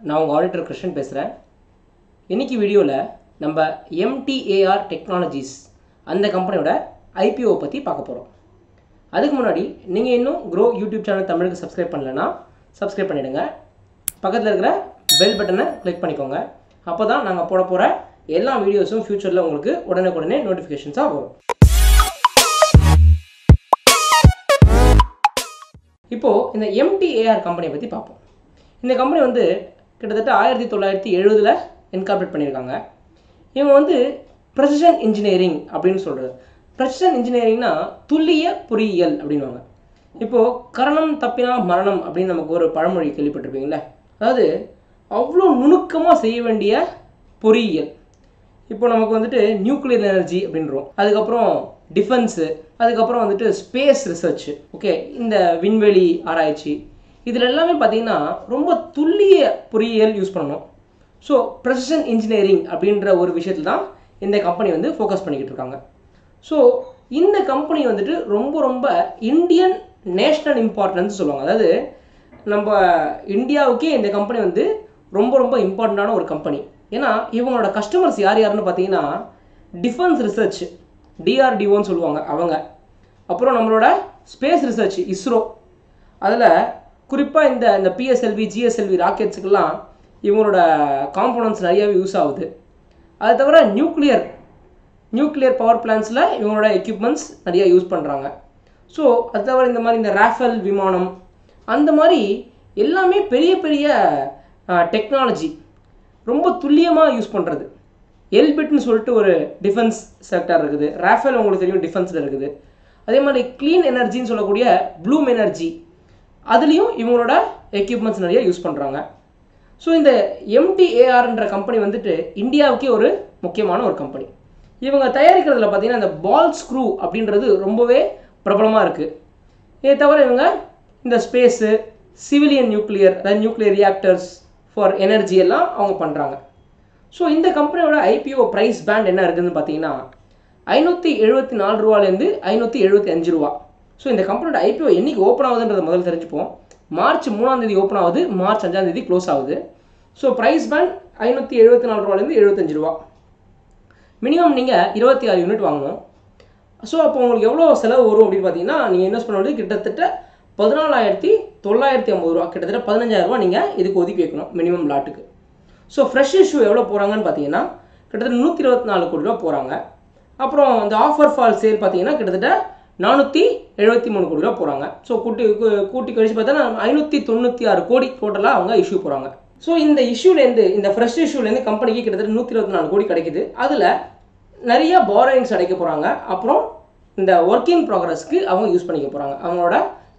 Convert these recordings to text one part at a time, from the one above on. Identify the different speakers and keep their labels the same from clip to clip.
Speaker 1: நான் உங்கள் ஆடிட்டர் கிருஷ்ணன் பேசுகிறேன் இன்னைக்கு வீடியோவில் நம்ம எம்டிஏஆர் டெக்னாலஜிஸ் அந்த கம்பெனியோட ஐபிஓ பற்றி பார்க்க போகிறோம் அதுக்கு முன்னாடி நீங்கள் இன்னும் க்ரோ யூடியூப் சேனல் தமிழுக்கு சப்ஸ்கிரைப் பண்ணலைன்னா சப்ஸ்கிரைப் பண்ணிவிடுங்க பக்கத்தில் இருக்கிற பெல் பட்டனை கிளிக் பண்ணிக்கோங்க அப்போ தான் நாங்கள் போட போகிற எல்லா வீடியோஸும் ஃப்யூச்சரில் உங்களுக்கு உடனுக்குடனே நோட்டிஃபிகேஷன்ஸாக வரும் இப்போது இந்த எம்டிஏஆர் கம்பெனியை பற்றி பார்ப்போம் இந்த கம்பெனி வந்து கிட்டத்தட்ட ஆயிரத்தி தொள்ளாயிரத்தி எழுபதில் இன்கார்பரேட் பண்ணியிருக்காங்க இவங்க வந்து ப்ரெசிஷன் இன்ஜினியரிங் அப்படின்னு சொல்கிறது ப்ரெசிஷன் இன்ஜினியரிங்னா துல்லிய பொறியியல் அப்படின்வாங்க இப்போது கரணம் தப்பினா மரணம் அப்படின்னு நமக்கு ஒரு பழமொழி கேள்விப்பட்டிருப்பீங்களே அதாவது அவ்வளோ நுணுக்கமாக செய்ய வேண்டிய பொறியியல் இப்போ நமக்கு வந்துட்டு நியூக்ளியர் எனர்ஜி அப்படின்றோம் அதுக்கப்புறம் டிஃபென்ஸு அதுக்கப்புறம் வந்துட்டு ஸ்பேஸ் ரிசர்ச் ஓகே இந்த விண்வெளி ஆராய்ச்சி இதில் எல்லாமே பார்த்தீங்கன்னா ரொம்ப துல்லிய பொறியியல் யூஸ் பண்ணணும் ஸோ ப்ரெசிஷன் இன்ஜினியரிங் அப்படின்ற ஒரு விஷயத்தில் தான் இந்த கம்பெனி வந்து ஃபோக்கஸ் பண்ணிக்கிட்டு இருக்காங்க ஸோ இந்த கம்பெனி வந்துட்டு ரொம்ப ரொம்ப இந்தியன் நேஷ்னல் இம்பார்ட்டன்ஸ் சொல்லுவாங்க அதாவது நம்ம இந்தியாவுக்கே இந்த கம்பெனி வந்து ரொம்ப ரொம்ப இம்பார்ட்டண்ட்டான ஒரு கம்பெனி ஏன்னா இவங்களோட கஸ்டமர்ஸ் யார் யாருன்னு பார்த்தீங்கன்னா டிஃபென்ஸ் ரிசர்ச் டிஆர்டிஓன்னு சொல்லுவாங்க அவங்க அப்புறம் நம்மளோட ஸ்பேஸ் ரிசர்ச் இஸ்ரோ அதில் குறிப்பாக இந்த இந்த பிஎஸ்எல்வி ஜிஎஸ்எல்வி ராக்கெட்ஸுக்கெல்லாம் இவங்களோட காம்போனன்ட்ஸ் நிறையாவே யூஸ் ஆகுது அது தவிர நியூக்ளியர் நியூக்ளியர் பவர் பிளான்ஸில் இவங்களோட எக்யூப்மெண்ட்ஸ் நிறைய யூஸ் பண்ணுறாங்க ஸோ அது தவிர இந்த மாதிரி இந்த ராஃபல் விமானம் அந்த மாதிரி எல்லாமே பெரிய பெரிய டெக்னாலஜி ரொம்ப துல்லியமாக யூஸ் பண்ணுறது எல்பிட்னு சொல்லிட்டு ஒரு டிஃபென்ஸ் செக்டர் இருக்குது ராஃபேல் உங்களுக்கு தெரியும் டிஃபென்ஸில் இருக்குது அதே மாதிரி க்ளீன் எனர்ஜின்னு சொல்லக்கூடிய ப்ளூம் எனர்ஜி அதுலேயும் இவங்களோட எக்யூப்மெண்ட்ஸ் நிறைய யூஸ் பண்ணுறாங்க ஸோ இந்த எம்டிஏஆர்ன்ற கம்பெனி வந்துட்டு இந்தியாவுக்கே ஒரு முக்கியமான ஒரு கம்பெனி இவங்க தயாரிக்கிறதுல பார்த்தீங்கன்னா இந்த பால் ஸ்க்ரூ அப்படின்றது ரொம்பவே பிரபலமாக இருக்குது இதை தவிர இவங்க இந்த ஸ்பேஸு சிவிலியன் நியூக்ளியர் அதாவது நியூக்ளியர் ரியாக்டர்ஸ் ஃபார் எனர்ஜி எல்லாம் அவங்க பண்ணுறாங்க ஸோ இந்த கம்பெனியோட ஐபிஓ ப்ரைஸ் பேண்ட் என்ன இருக்குதுன்னு பார்த்தீங்கன்னா ஐநூற்றி எழுபத்தி நாலு ரூபாலேருந்து ஐநூற்றி எழுபத்தி அஞ்சு ரூபா ஸோ இந்த கம்பெனியோட ஐபிஓ என்னைக்கு ஓப்பன் ஆகுதுன்றதை முதல்ல தெரிஞ்சுப்போம் மார்ச் மூணாம் தேதி ஓப்பன் ஆகுது மார்ச் அஞ்சாம் தேதி க்ளோஸ் ஆகுது ஸோ ப்ரைஸ் பேண்ட் ஐநூற்றி எழுபத்தி நாலு ரூபாலேருந்து எழுபத்தஞ்சு ரூபா மினிமம் நீங்கள் இருபத்தி ஆறு யூனிட் வாங்கணும் ஸோ அப்போ உங்களுக்கு எவ்வளோ செலவு வரும் அப்படின்னு பார்த்தீங்கன்னா நீங்கள் இன்வெஸ்ட் பண்ண வேண்டியது கிட்டத்தட்ட பதினாலாயிரத்தி தொள்ளாயிரத்தி ஐம்பது ரூபா கிட்டத்தட்ட பதினஞ்சாயிரம் ரூபா நீங்கள் இதுக்கு ஒதுக்கி வைக்கணும் மினிமம் லாட்டுக்கு ஸோ ஃப்ரெஷ் இஷ்யூ எவ்வளோ போகிறாங்கன்னு பார்த்தீங்கன்னா கிட்டத்தட்ட நூற்றி இருபத்தி நாலு கோடி ரூபா போகிறாங்க அப்புறம் இந்த ஆஃபர் ஃபால் சேல் பார்த்தீங்கன்னா கிட்டத்தட்ட நானூற்றி எழுபத்தி மூணு கோடி ரூபா போகிறாங்க ஸோ கூட்டி கூட்டி கழிச்சு பார்த்தா ஐநூற்றி தொண்ணூற்றி ஆறு கோடி டோட்டலாக அவங்க இஷ்யூ போகிறாங்க ஸோ இந்த இஷ்யூலேருந்து இந்த ஃப்ரெஷ் இஷ்யூலேருந்து கம்பெனிக்கு கிட்டத்தட்ட நூற்றி இருபத்தி நாலு கோடி கிடைக்குது அதில் நிறைய பாரோயிங்ஸ் அடைக்க போகிறாங்க அப்புறம் இந்த ஒர்க்கிங் ப்ராக்ரஸ்க்கு அவங்க யூஸ் பண்ணிக்க போகிறாங்க அவங்களோட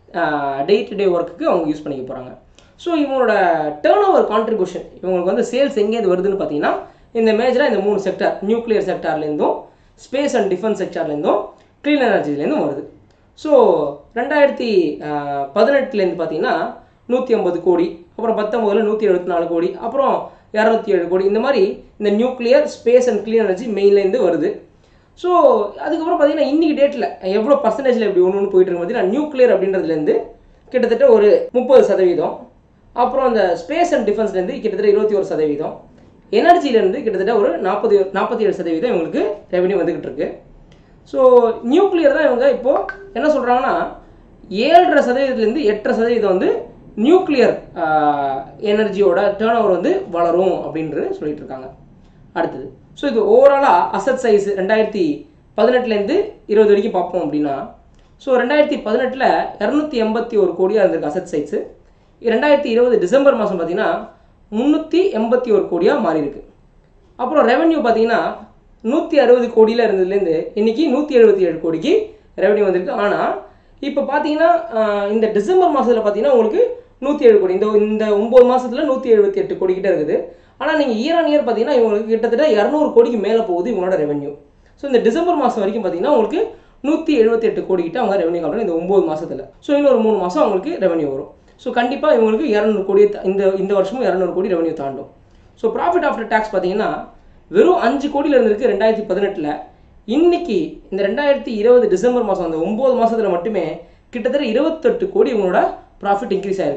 Speaker 1: டே டு டே ஒர்க்குக்கு அவங்க யூஸ் பண்ணிக்க போகிறாங்க ஸோ இவங்களோட டேர்ன் ஓவர் கான்ட்ரிபியூஷன் இவங்களுக்கு வந்து சேல்ஸ் எங்கேருந்து வருதுன்னு பார்த்தீங்கன்னா இந்த மேஜராக இந்த மூணு செக்டர் நியூக்ளியர் செக்டார்லேருந்தும் ஸ்பேஸ் அண்ட் டிஃபென்ஸ் செக்டார்லேருந்தும் க்ளீன் எனர்ஜிலேருந்தும் வருது ஸோ ரெண்டாயிரத்தி பதினெட்டுலேருந்து பார்த்தீங்கன்னா நூற்றி ஐம்பது கோடி அப்புறம் பத்தொம்போதில் நூற்றி எழுபத்தி நாலு கோடி அப்புறம் இரநூத்தி ஏழு கோடி இந்த மாதிரி இந்த nuclear space and clean energy மெயின்லேருந்து வருது ஸோ அதுக்கப்புறம் பார்த்தீங்கன்னா இன்றைக்கி டேட்டில் எவ்வளோ பர்சன்டேஜில் எப்படி ஒன்று ஒன்று போயிட்டு இருக்கு பார்த்தீங்கன்னா நியூக்ளியர் அப்படின்றதுலேருந்து கிட்டத்தட்ட ஒரு முப்பது சதவீதம் அப்புறம் அந்த ஸ்பேஸ் அண்ட் டிஃபென்ஸ்லேருந்து கிட்டத்தட்ட இருபத்தி ஒரு சதவீதம் எனர்ஜிலேருந்து கிட்டத்தட்ட ஒரு நாற்பது நாற்பத்தி ஏழு சதவீதம் இவங்களுக்கு ரெவன்யூ வந்துக்கிட்டு இருக்கு ஸோ நியூக்ளியர் தான் இவங்க இப்போது என்ன சொல்கிறாங்கன்னா ஏழரை சதவீதத்துலேருந்து எட்டரை சதவீதம் வந்து நியூக்ளியர் எனர்ஜியோட டேர்ன் ஓவர் வந்து வளரும் அப்படின்றது சொல்லிட்டு இருக்காங்க அடுத்தது ஸோ இது ஓவராலாக அசட் சைஸ் ரெண்டாயிரத்தி பதினெட்டுலேருந்து இருபது வரைக்கும் பார்ப்போம் அப்படின்னா ஸோ ரெண்டாயிரத்தி பதினெட்டில் இரநூத்தி எண்பத்தி ஒரு கோடியாக இருந்திருக்கு அசட் சைஸு ரெண்டாயிரத்தி இருபது டிசம்பர் மாதம் பார்த்தீங்கன்னா முந்நூற்றி எண்பத்தி ஒரு கோடியாக மாறி இருக்கு அப்புறம் ரெவென்யூ பார்த்தீங்கன்னா நூற்றி அறுபது கோடியில் இருந்ததுலேருந்து இன்றைக்கி நூற்றி எழுபத்தி ஏழு கோடிக்கு ரெவென்யூ வந்திருக்கு ஆனால் இப்போ பார்த்தீங்கன்னா இந்த டிசம்பர் மாதத்தில் பார்த்தீங்கன்னா உங்களுக்கு நூற்றி ஏழு கோடி இந்த இந்த ஒம்பது மாதத்தில் நூற்றி எழுபத்தி எட்டு கோடி கிட்ட இருக்குது ஆனால் நீங்கள் இயர் ஆன் இயர் பார்த்தீங்கன்னா இவங்களுக்கு கிட்டத்தட்ட இரநூறு கோடிக்கு மேலே போகுது இவங்களோட ரெவென்யூ ஸோ இந்த டிசம்பர் மாதம் வரைக்கும் பார்த்தீங்கன்னா உங்களுக்கு நூற்றி எழுபத்தி எட்டு கோடி கிட்ட அவங்க ரெவன்யூ காட்டுறாங்க இந்த ஒம்பது மாதத்தில் ஸோ இன்னொரு மூணு மாதம் அவங்களுக்கு ரெவன்யூ வரும் ஸோ கண்டிப்பாக இவங்களுக்கு இரநூறு கோடி இந்த இந்த வருஷமும் இரநூறு கோடி ரெவன்யூ தாண்டும் ஸோ ப்ராஃபிட் ஆஃப்டர் டேக்ஸ் பார்த்தீங்கன்னா வெறும் அஞ்சு கோடியில் இருந்திருக்கு ரெண்டாயிரத்தி பதினெட்டில் இன்னைக்கு இந்த ரெண்டாயிரத்தி இருபது டிசம்பர் மாதம் அந்த ஒம்பது மாதத்தில் மட்டுமே கிட்டத்தட்ட இருபத்தெட்டு கோடி இவங்களோட ப்ராஃபிட் இன்க்ரீஸ் ஆயிருக்குது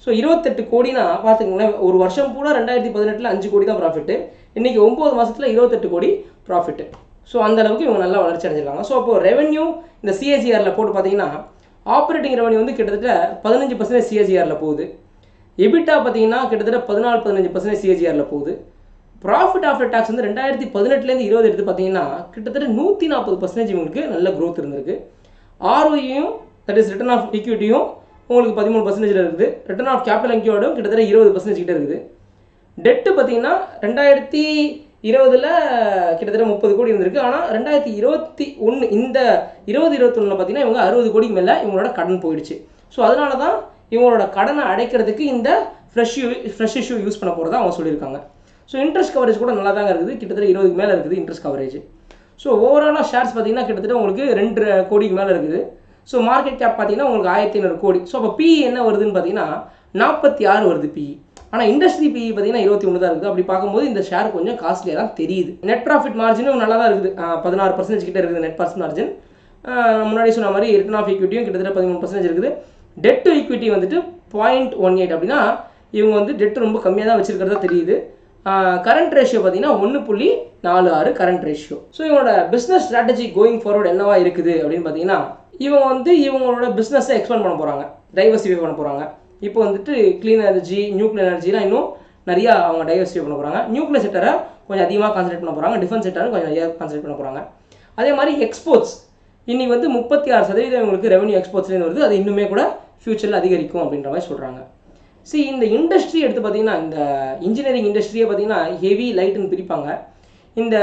Speaker 1: ஸோ இருபத்தெட்டு கோடினா பார்த்துக்கங்களேன் ஒரு வருஷம் பூரா ரெண்டாயிரத்தி பதினெட்டில் அஞ்சு கோடி தான் ப்ராஃபிட்டு இன்றைக்கி ஒம்பது மாதத்தில் இருபத்தெட்டு கோடி ப்ராஃபிட்டு ஸோ அந்த அளவுக்கு இவங்க நல்லா வளர்ச்சி அடைஞ்சிருக்காங்க ஸோ அப்போ ரெவென்யூ இந்த சிஎஸ்சிஆரில் போட்டு பார்த்தீங்கன்னா ஆப்ரேட்டிங் ரெவன்யூ வந்து கிட்டத்தட்ட பதினஞ்சு பர்சன்டேஜ் சிஎஸ்சிஆரில் போகுது எபிட்டா பார்த்தீங்கன்னா கிட்டத்தட்ட பதினாலு பதினஞ்சு பர்சன்டேஜ் சிஎஸ்சிஆரில் போகுது ப்ராஃபிட் ஆஃப்டர் டேக்ஸ் வந்து ரெண்டாயிரத்தி பதினெட்டுலேருந்து இருபது எடுத்து பார்த்தீங்கன்னா கிட்டத்தட்ட நூற்றி நாற்பது பர்சன்டேஜ் இவங்களுக்கு நல்ல growth இருந்திருக்கு ஆர்ஓயும் தட் இஸ் ரிட்டர்ன் ஆஃப் ஈக்விட்டியும் உங்களுக்கு பதிமூணு பர்சன்டேஜில் இருக்குது ரிட்டர்ன் ஆஃப் கேபிட்டல் என்கியோடும் கிட்டத்தட்ட இருபது பர்சன்டேஜ் கிட்ட இருக்குது டெட்டு பார்த்தீங்கன்னா ரெண்டாயிரத்தி இருபதுல கிட்டத்தட்ட முப்பது கோடி இருந்திருக்கு ஆனால் ரெண்டாயிரத்தி இருபத்தி ஒன்று இந்த இருபது இருபத்தொன்னில் பார்த்தீங்கன்னா இவங்க அறுபது கோடிக்கு மேலே இவங்களோட கடன் போயிடுச்சு ஸோ அதனால தான் இவங்களோட கடனை அடைக்கிறதுக்கு இந்த ஃப்ரெஷ் யூ ஃப்ரெஷ் இஷ்யூ யூஸ் பண்ண போகிறதா அவங்க சொல்லியிருக்காங்க ஸோ இன்ட்ரெஸ்ட் கவரேஜ் கூட நல்லா தாங்க இருக்குது கிட்டத்தட்ட இருபதுக்கு மேலே இருக்குது இன்ட்ரெஸ்ட் கவரேஜ் ஸோ ஓவராலாக ஷேர்ஸ் பார்த்தீங்கன்னா கிட்டத்தட்ட உங்களுக்கு ரெண்டு கோடிக்கு மேலே இருக்குது ஸோ மார்க்கெட் கேப் பார்த்தீங்கன்னா உங்களுக்கு ஆயிரத்தி ஐநூறு கோடி ஸோ அப்போ பிஇ என்ன வருதுன்னு பார்த்தீங்கன்னா நாற்பத்தி ஆறு வருது பிஇ ஆனால் இண்டஸ்ட்ரி பிஇ பார்த்தீங்கன்னா இருபத்தி ஒன்று தான் இருக்குது அப்படி பார்க்கும்போது இந்த ஷேர் கொஞ்சம் காஸ்ட்லியாக தான் தெரியுது நெட் ப்ராஃபிட் மார்ஜினும் நல்லா தான் இருக்குது பதினாறு பர்சன்டேஜ் கிட்ட இருக்குது நெட் ப்ராஃபிட் மார்ஜின் முன்னாடி சொன்ன மாதிரி ரிட்டர்ன் ஆஃப் ஈக்விட்டியும் கிட்டத்தட்ட பதிமூணு பர்சன்டேஜ் இருக்குது டெட் டு ஈக்விட்டி வந்துட்டு பாயிண்ட் ஒன் எயிட் அப்படின்னா இவங்க வந்து டெட் ரொம்ப கம்மியாக தான் வச்சிருக்கிறதா தெரியுது கரண்ட் ரேஷியோ பார்த்தீங்கன்னா ஒன்று புள்ளி நாலு ஆறு கரண்ட் ரேஷியோ ஸோ இவங்களோட பிஸ்னஸ் ஸ்ட்ராட்டஜி கோயிங் ஃபார்வர்ட் என்னவா இருக்குது அப்படின்னு பார்த்தீங்கன்னா இவங்க வந்து இவங்களோட பிஸ்னஸை எக்ஸ்பேண்ட் பண்ண போகிறாங்க டைவர்சிஃபை பண்ண போகிறாங்க இப்போ வந்துட்டு க்ளீன் எனர்ஜி நியூக்ளியர் எனர்ஜிலாம் இன்னும் நிறையா அவங்க டைவர்சிஃபை பண்ண போகிறாங்க நியூக்ளியர் செக்டரை கொஞ்சம் அதிகமாக கான்சன்ட்ரேட் பண்ண போகிறாங்க டிஃபென்ஸ் செக்டரை கொஞ்சம் நிறையா கான்சன்ட்ரேட் பண்ண போகிறாங்க அதே மாதிரி எக்ஸ்போர்ட்ஸ் இன்னைக்கு வந்து முப்பத்தி ஆறு சதவீதம் உங்களுக்கு ரெவன்யூ எக்ஸ்போர்ட்ஸ்லேருந்து வருது அது இன்னுமே கூட ஃபியூச்சரில் அதிகரிக்கும் அப்படின்ற மாதிரி சொல்கிறாங்க see இந்த இண்டஸ்ட்ரி எடுத்து பார்த்தீங்கன்னா இந்த இன்ஜினியரிங் இண்டஸ்ட்ரியே பார்த்தீங்கன்னா ஹெவி லைட்டுன்னு பிரிப்பாங்க இந்த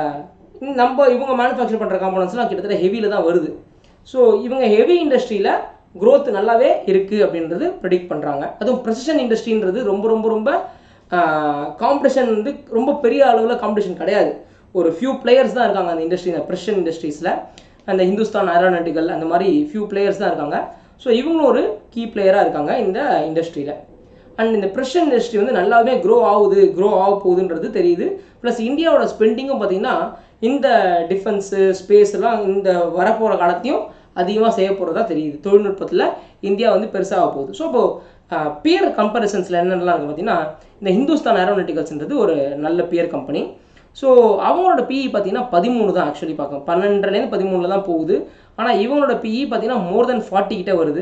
Speaker 1: இந்த நம்ம இவங்க மேனுஃபேக்சர் பண்ணுற காம்பனன்ஸ்லாம் கிட்டத்தட்ட ஹெவியில் தான் வருது ஸோ இவங்க ஹெவி இண்டஸ்ட்ரியில் growth நல்லாவே இருக்குது அப்படின்றது ப்ரெடிக்ட் பண்ணுறாங்க அதுவும் ப்ரெசிஷன் இண்டஸ்ட்ரின்றது ரொம்ப ரொம்ப ரொம்ப காம்படிஷன் வந்து ரொம்ப பெரிய அளவில் காம்படிஷன் கிடையாது ஒரு ஃபியூ பிளேயர்ஸ் தான் இருக்காங்க அந்த இண்டஸ்ட்ரி இந்த ப்ரெஷன் இண்டஸ்ட்ரீஸில் அந்த ஹிந்துஸ்தான் ஏரோநாட்டிக்கல் அந்த மாதிரி ஃபியூ பிளேயர்ஸ் தான் இருக்காங்க ஸோ இவங்களும் ஒரு கீ பிளேயராக இருக்காங்க இந்த இண்டஸ்ட்ரியில் அண்ட் இந்த ப்ரெஷன் இண்டஸ்ட்ரி வந்து நல்லாவே க்ரோ ஆகுது க்ரோ ஆக போகுதுன்றது தெரியுது ப்ளஸ் இந்தியாவோட ஸ்பெண்டிங்கும் பார்த்தீங்கன்னா இந்த டிஃபென்ஸு ஸ்பேஸ் எல்லாம் இந்த வரப்போகிற காலத்தையும் அதிகமாக செய்ய போகிறதா தெரியுது தொழில்நுட்பத்தில் இந்தியா வந்து பெருசாக போகுது ஸோ இப்போது பியர் கம்பேரிசன்ஸில் என்னென்னலாம் இருக்குது பார்த்தீங்கன்னா இந்த ஹிந்துஸ்தான் ஏரோநாட்டிக்கல்ஸ்ன்றது ஒரு நல்ல பியர் கம்பெனி ஸோ அவங்களோட பிஇ பார்த்தீங்கன்னா பதிமூணு தான் ஆக்சுவலி பார்க்கும் பன்னெண்டுலேருந்து பதிமூணில் தான் போகுது ஆனால் இவங்களோட பிஇ பார்த்தீங்கன்னா மோர் தென் ஃபார்ட்டி கிட்ட வருது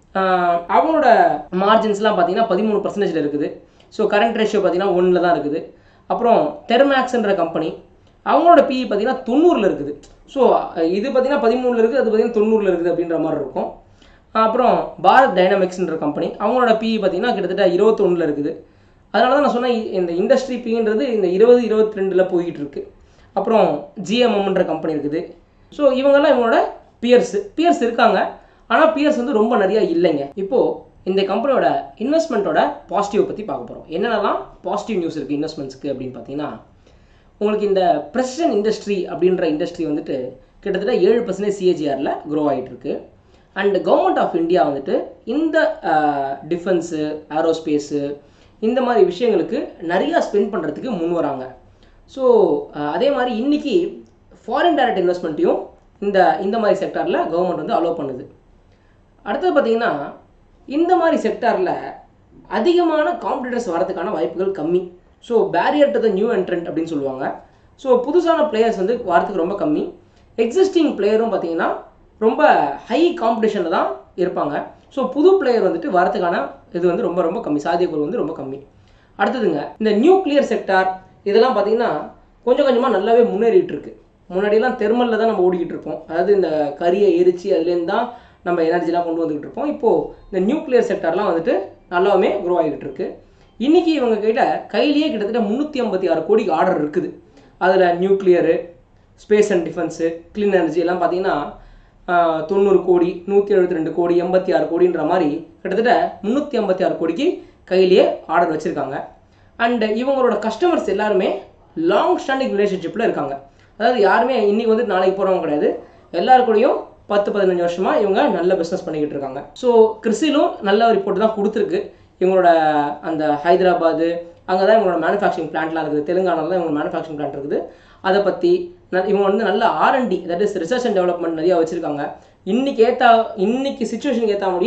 Speaker 1: ஆஹ் அவங்களோட மார்ஜின்ஸ்லாம் பார்த்தீங்கன்னா பதிமூணு பர்சன்டேஜில் இருக்குது ஸோ கரண்ட் ரேஷியோ பார்த்தீங்கன்னா ஒன்றில் தான் இருக்குது அப்புறம் தெர்மேக்ஸ்ன்ற கம்பெனி அவங்களோட பிஇ பார்த்தீங்கன்னா தொண்ணூறில் இருக்குது ஸோ இது பார்த்தீங்கன்னா பதிமூணில் இருக்குது அது பார்த்தீங்கன்னா தொண்ணூறில் இருக்குது அப்படின்ற மாதிரி இருக்கும் அப்புறம் பாரத் டைனமிக்ஸ்ன்ற கம்பெனி அவங்களோட பிஇ பார்த்தீங்கன்னா கிட்டத்தட்ட இருபத்தொன்னில் இருக்குது அதனால தான் நான் சொன்னேன் இ- இந்த இண்டஸ்ட்ரி பின்றது இந்த இருபது இருபத்தி ரெண்டில் போய்கிட்டு இருக்கு அப்புறம் ஜிஎம்எம்ன்ற கம்பெனி இருக்குது ஸோ இவங்கெல்லாம் இவங்களோட பியர்ஸ் பியர்ஸ் இருக்காங்க ஆனால் பியர்ஸ் வந்து ரொம்ப நிறையா இல்லைங்க இப்போது இந்த கம்பெனியோட இன்வெஸ்ட்மெண்ட்டோட பாசிட்டிவ் பற்றி பார்க்க போகிறோம் என்னென்னலாம் பாசிட்டிவ் நியூஸ் இருக்குது இன்வெஸ்ட்மெண்ட்ஸ்க்கு அப்படின்னு பார்த்தீங்கன்னா உங்களுக்கு இந்த ப்ரெசிஷன் இண்டஸ்ட்ரி அப்படின்ற இண்டஸ்ட்ரி வந்துட்டு கிட்டத்தட்ட ஏழு பர்சன்டேஜ் சிஏஜிஆரில் க்ரோ ஆகிட்டு இருக்கு அண்ட் கவர்மெண்ட் ஆஃப் இந்தியா வந்துட்டு இந்த டிஃபென்ஸு ஏரோஸ்பேஸு இந்த மாதிரி விஷயங்களுக்கு நிறையா ஸ்பெண்ட் பண்ணுறதுக்கு முன் வராங்க ஸோ அதே மாதிரி இன்னைக்கு ஃபாரின் டைரக்ட் இன்வெஸ்ட்மெண்ட்டையும் இந்த இந்த மாதிரி செக்டாரில் கவர்மெண்ட் வந்து அலோவ் பண்ணுது அடுத்தது பார்த்தீங்கன்னா இந்த மாதிரி செக்டாரில் அதிகமான காம்படிட்டர்ஸ் வரதுக்கான வாய்ப்புகள் கம்மி so barrier to the new entrant அப்படின்னு சொல்லுவாங்க ஸோ புதுசான பிளேயர்ஸ் வந்து வரதுக்கு ரொம்ப கம்மி எக்ஸிஸ்டிங் பிளேயரும் பார்த்தீங்கன்னா ரொம்ப ஹை காம்படிஷனில் தான் இருப்பாங்க ஸோ புது பிளேயர் வந்துட்டு வரதுக்கான இது வந்து ரொம்ப ரொம்ப கம்மி சாத்தியக்கூறு வந்து ரொம்ப கம்மி அடுத்ததுங்க இந்த நியூக்ளியர் செக்டார் இதெல்லாம் பார்த்தீங்கன்னா கொஞ்சம் கொஞ்சமாக நல்லாவே முன்னேறிட்டு இருக்கு முன்னாடியெல்லாம் தெர்மலில் தான் நம்ம ஓடிக்கிட்டு இருப்போம் அதாவது இந்த கரியை எரிச்சு அதுலேருந்து தான் நம்ம எனர்ஜிலாம் கொண்டு வந்துக்கிட்டு இருப்போம் இப்போது இந்த நியூக்ளியர் செக்டார்லாம் வந்துட்டு நல்லாவுமே க்ரோ ஆகிட்டு இருக்கு இன்னைக்கு இவங்க கிட்ட கையிலேயே கிட்டத்தட்ட முந்நூற்றி ஐம்பத்தி ஆறு கோடிக்கு ஆர்டர் இருக்குது அதில் nuclear space and defence clean energy எல்லாம் பார்த்தீங்கன்னா ஆஹ், தொண்ணூறு கோடி நூற்றி எழுபத்தி ரெண்டு கோடி எண்பத்தி ஆறு கோடின்ற மாதிரி கிட்டத்தட்ட முந்நூற்றி ஐம்பத்தி ஆறு கோடிக்கு கையிலேயே ஆர்டர் வச்சுருக்காங்க அண்ட் இவங்களோட கஸ்டமர்ஸ் எல்லாருமே லாங் ஸ்டாண்டிங் ரிலேஷன்ஷிப்பில் இருக்காங்க அதாவது யாருமே இன்னைக்கு வந்து நாளைக்கு போகிறவங்க கிடையாது எல்லாரு கூடயும் பத்து பதினஞ்சு வருஷமா இவங்க நல்ல பிஸ்னஸ் பண்ணிக்கிட்டு இருக்காங்க ஸோ கிறிஸ்டிலும் நல்ல ரிப்போர்ட் தான் கொடுத்துருக்கு இவங்களோட அந்த ஹைதராபாத் அங்கே தான் இவங்களோட மேனுஃபேக்சரிங் பிளான்ட்லாம் இருக்குது தெலுங்கானால தான் இவங்க மேனுஃபேக்சரிங் பிளான்ட் இருக்குது அதை பற்றி இவங்க வந்து நல்ல R and D that is research and development நிறையா வச்சுருக்காங்க இன்னைக்கு ஏற்றா இன்னைக்கு சுச்சுவேஷனுக்கு ஏற்ற மாதிரி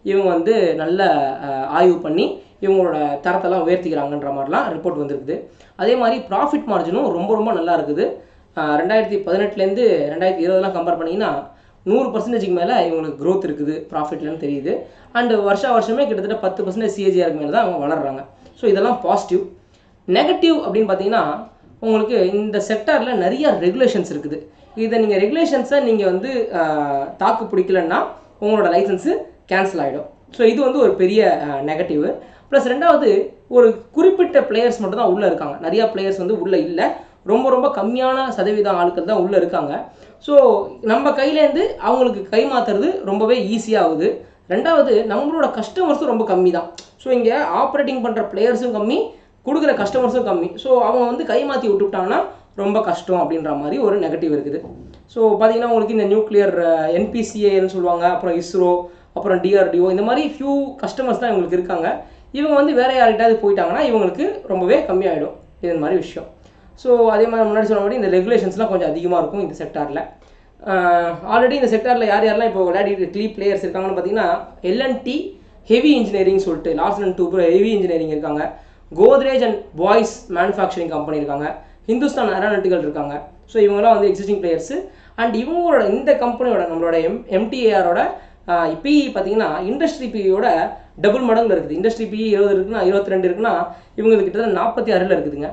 Speaker 1: இவங்க வந்து நல்ல அஹ், ஆய்வு பண்ணி இவங்களோட தரத்தெல்லாம் உயர்த்திக்கிறாங்கன்ற மாதிரிலாம் ரிப்போர்ட் வந்திருக்குது அதே மாதிரி ப்ராஃபிட் மார்ஜினும் ரொம்ப ரொம்ப நல்லா இருக்குது அஹ், ரெண்டாயிரத்தி பதினெட்டுலேருந்து ரெண்டாயிரத்தி இருபதுலாம் கம்பேர் பண்ணிங்கன்னா நூறு பர்சன்டேஜ்க்கு மேலே இவங்களுக்கு growth இருக்குது ப்ராஃபிட்லன்னு தெரியுது அண்டு வருஷா வருஷமே கிட்டத்தட்ட பத்து பர்சன்டேஜ் சிஏஜிஆருக்கு மேலே தான் அவங்க வளர்றாங்க ஸோ இதெல்லாம் பாசிட்டிவ் நெகட்டிவ் அப்படின்னு பார்த்தீங்கன்னா உங்களுக்கு இந்த செக்டாரில் நிறைய ரெகுலேஷன்ஸ் இருக்குது இதை நீங்கள் ரெகுலேஷன்ஸை நீங்கள் வந்து ஆஹ், தாக்கு பிடிக்கலன்னா உங்களோட லைசன்ஸு கேன்சல் ஆகிடும் ஸோ இது வந்து ஒரு பெரிய நெகட்டிவ் ப்ளஸ் ரெண்டாவது ஒரு குறிப்பிட்ட பிளேயர்ஸ் மட்டும் தான் உள்ளே இருக்காங்க நிறையா பிளேயர்ஸ் வந்து உள்ளே இல்லை ரொம்ப ரொம்ப கம்மியான சதவீதம் ஆட்கள் தான் உள்ளே இருக்காங்க ஸோ நம்ம கையிலேருந்து அவங்களுக்கு கை மாற்றுறது ரொம்பவே ஈஸியாகுது ரெண்டாவது நம்மளோட கஸ்டமர்ஸும் ரொம்ப கம்மி தான் ஸோ இங்கே ஆப்ரேட்டிங் பண்ணுற பிளேயர்ஸும் கம்மி கொடுக்குற கஸ்டமர்ஸும் கம்மி ஸோ அவங்க வந்து கை மாற்றி விட்டுட்டாங்கன்னா ரொம்ப கஷ்டம் அப்படின்ற மாதிரி ஒரு நெகட்டிவ் இருக்குது ஸோ பார்த்தீங்கன்னா உங்களுக்கு இந்த நியூக்ளியர் என்பிசிஏன்னு சொல்லுவாங்க அப்புறம் இஸ்ரோ அப்புறம் டிஆர்டிஓ இந்த மாதிரி ஃபியூ கஸ்டமர்ஸ் தான் இவங்களுக்கு இருக்காங்க இவங்க வந்து வேற யார்கிட்டயாவது போயிட்டாங்கன்னா இவங்களுக்கு ரொம்பவே கம்மியாயிடும் இது மாதிரி விஷயம் ஸோ அதே மாதிரி முன்னாடி சொன்ன மாதிரி இந்த ரெகுலேஷன்ஸ்லாம் கொஞ்சம் அதிகமாக இருக்கும் இந்த செக்டாரில் ஆல்ரெடி இந்த செக்டாரில் யார் யாரெல்லாம் இப்போ விளையாடி க்ளீ பிளேயர்ஸ் இருக்காங்கன்னு பார்த்தீங்கன்னா எல்என்டி ஹெவி இன்ஜினியரிங் சொல்லிட்டு லாஸ்ட் அண்ட் டூ ஹெவி இன்ஜினியரிங் இருக்காங்க Godrej and Boyce manufacturing company இருக்காங்க ஹிந்துஸ்தான் ஏரோநாட்டிக்கல் இருக்காங்க ஸோ இவங்கெல்லாம் வந்து எக்ஸிஸ்டிங் பிளேயர்ஸ் அண்ட் இவங்களோட இந்த கம்பெனியோட நம்மளோட எம் எம்டிஏஆரோட பிஇ பார்த்தீங்கன்னா இண்டஸ்ட்ரி பிஇயோட டபுள் மடங்குல இருக்குது இண்டஸ்ட்ரி பிஇ இருபது இருக்குன்னா இருபத்தி ரெண்டு இருக்குன்னா இவங்களுக்கு கிட்டத்தட்ட நாற்பத்தி ஆறில் இருக்குதுங்க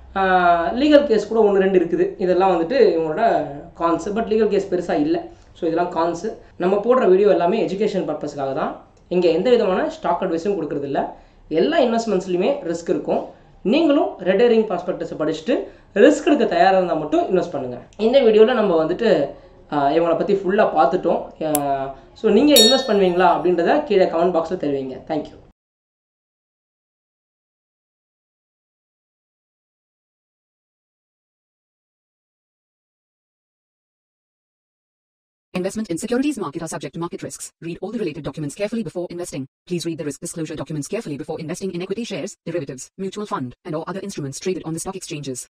Speaker 1: லீகல் கேஸ் கூட ஒன்று ரெண்டு இருக்குது இதெல்லாம் வந்துட்டு இவங்களோட கான்ஸ் பட் லீகல் கேஸ் பெருசாக இல்லை ஸோ இதெல்லாம் கான்ஸ் நம்ம போடுற வீடியோ எல்லாமே எஜுகேஷன் பர்பஸ்க்காக தான் இங்கே எந்த விதமான ஸ்டாக் அட்வைஸும் கொடுக்கறதில்ல எல்லா இன்வெஸ்ட்மெண்ட்ஸ்லையுமே ரிஸ்க் இருக்கும் நீங்களும் ரெட் ஏரிங் ப்ராஸ்பெக்டஸை படிச்சுட்டு ரிஸ்க் எடுக்க தயாராக இருந்தால் மட்டும் இன்வெஸ்ட் பண்ணுங்கள் இந்த வீடியோவில் நம்ம வந்துட்டு ஆஹ், இவங்களை பற்றி ஃபுல்லாக பார்த்துட்டோம் ஸோ நீங்கள் இன்வெஸ்ட் பண்ணுவீங்களா அப்படின்றத கீழே கமெண்ட் பாக்ஸில் தெரிவிங்க thank you
Speaker 2: Investment in securities market are subject to market risks. Read all the related documents carefully before investing. Please read the risk disclosure documents carefully before investing in equity shares, derivatives, mutual fund, and or other instruments traded on the stock exchanges.